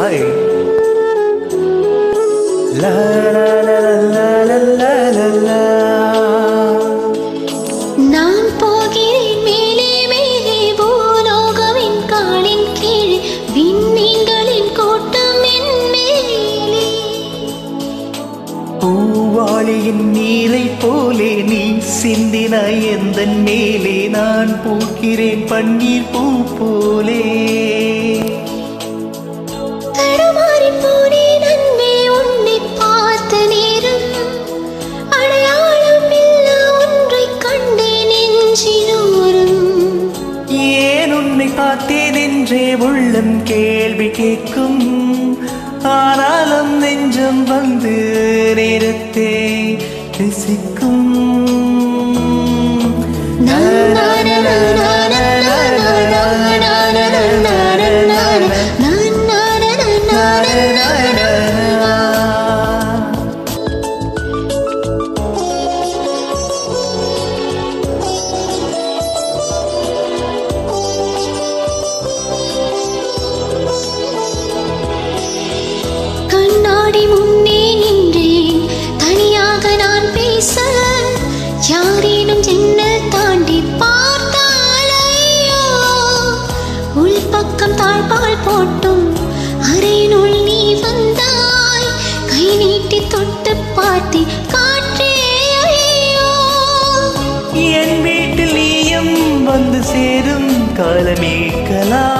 hi லா லா லா லா லா லா லா லா நான் போகிறேன் மேலே மேலே பூலோகவின் காலின் கீழ் விண்மீன்களின் கோட்டம் என் மேலே பூவாளியின் நீரை போலே நீ சிந்தினாய் எந்த மேலே நான் பூக்கிறேன் பன்னீர் பூ போலே தடுமாறி போனேன் அன்பே உன்னை பார்த்த நேரம் அடையாளம் இல்ல ஒன்றைக் கண்டேன் நெஞ்சினோரம் ஏன் உன்னை பார்த்தேன் என்றே உள்ளம் கேள்வி கேட்கும் ஆனாலும் நெஞ்சம் வந்து நேரத்தை ரசிக்கும் கண்ணாடி முன்னே நின்றேன் தனியாக நான் பேச யாரேனும் ஜன்னல் தாண்டி பார்த்தாலையோ உள்பக்கம் தாழ்பால் போட்டும் அறையினுள் நீ வந்தாய் கை நீட்டி தொட்டு பார்த்தி காற்றே ஐயோ என் வீட்டில் நீயும் வந்து சேரும் காலமே கலா